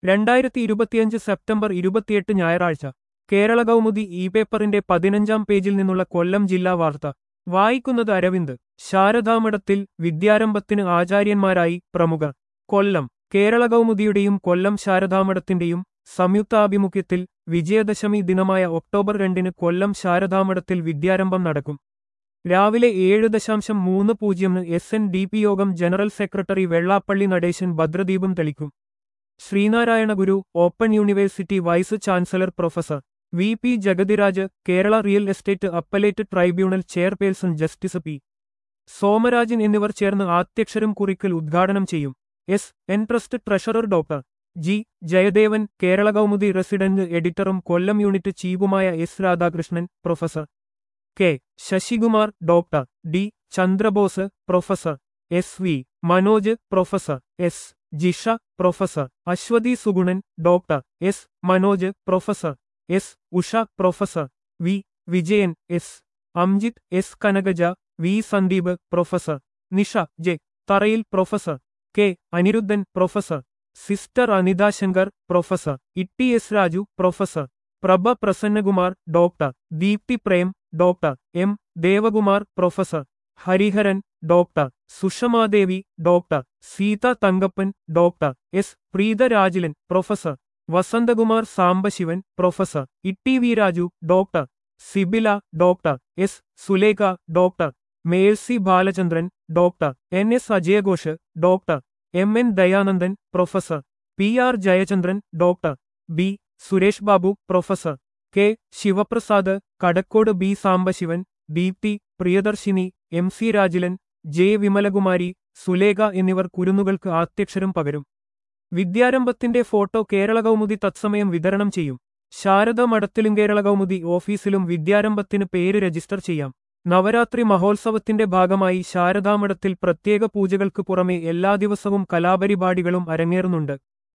രണ്ടായിരത്തി ഇരുപത്തിയഞ്ച് സെപ്റ്റംബർ ഇരുപത്തിയെട്ട് ഞായറാഴ്ച കേരള കൗമുദി ഇ പേപ്പറിന്റെ പതിനഞ്ചാം പേജിൽ നിന്നുള്ള കൊല്ലം ജില്ലാ വാർത്ത വായിക്കുന്നത് അരവിന്ദ് ശാരദാമഠത്തിൽ വിദ്യാരംഭത്തിന് ആചാര്യന്മാരായി പ്രമുഖർ കൊല്ലം കേരള കൗമുദിയുടെയും കൊല്ലം ശാരദാമഠത്തിന്റെയും സംയുക്താഭിമുഖ്യത്തിൽ വിജയദശമി ദിനമായ ഒക്ടോബർ രണ്ടിന് കൊല്ലം ശാരദാമഠത്തിൽ വിദ്യാരംഭം നടക്കും രാവിലെ ഏഴ് ദശാംശം മൂന്ന് പൂജ്യമിന് എസ് എൻ ഡി പി യോഗം ജനറൽ സെക്രട്ടറി വെള്ളാപ്പള്ളി നടേശൻ ഭദ്രദീപം തെളിക്കും Sreenarayana Guru open university vice chancellor professor V P Jagathiraj Kerala real estate appellate tribunal chairperson justice P Somarajan എന്നിവർ ചേർന്ന് ആദ്യക്ഷരം കുറിക്കൽ ഉദ്ഘാടനം ചെയ്യും S N trust treasurer doctor G Jayadevan Kerala Kaumudi resident എഡിറ്ററും കൊല്ലം യൂണിറ്റ് ചീഫുമായ S Radhakrishnan professor K Sasikumar doctor D Chandrabose professor S V Manoj professor S Jisha professor Aswathy Sugunan doctor S Manoj professor S Usha professor V Vijayan S Amjith S Kanakaja V Sandeep professor Nisha J Tharayil professor K Aniruddhan professor sister Anitha Sankar professor Itty S Raju professor Prabha Prasannakumar doctor Deepthi Prem doctor M Devakumar professor Hariharan doctor Sushamadevi doctor Seetha Thankappan doctor S Preetharajilan professor Vasanthakumar Sambasivan professor Itty V Raju doctor Sibila doctor S Sulekha doctor Mercy Balachandran doctor N S അജയഘോഷ് doctor M N Dayanandan professor P R Jayachandran doctor B Suresh Babu professor K Sivaprasad Kadakkod B Sambasivan Deepthi Priyadarshini M C Rajilan J Vimalakumari Sulekha എന്നിവർ കുരുന്നുകൾക്ക് ആദ്യക്ഷരം പകരും വിദ്യാരംഭത്തിന്റെ photo Kerala Kaumudi തത്സമയം വിതരണം ചെയ്യും ശാരദ മഠത്തിലും കേരള കൗമുദി ഓഫീസിലും വിദ്യാരംഭത്തിന് പേര് register ചെയ്യാം നവരാത്രി മഹോത്സവത്തിന്റെ ഭാഗമായി ശാരദാമഠത്തിൽ പ്രത്യേക പൂജകൾക്ക് പുറമെ എല്ലാ ദിവസവും കലാപരിപാടികളും അരങ്ങേറുന്നുണ്ട്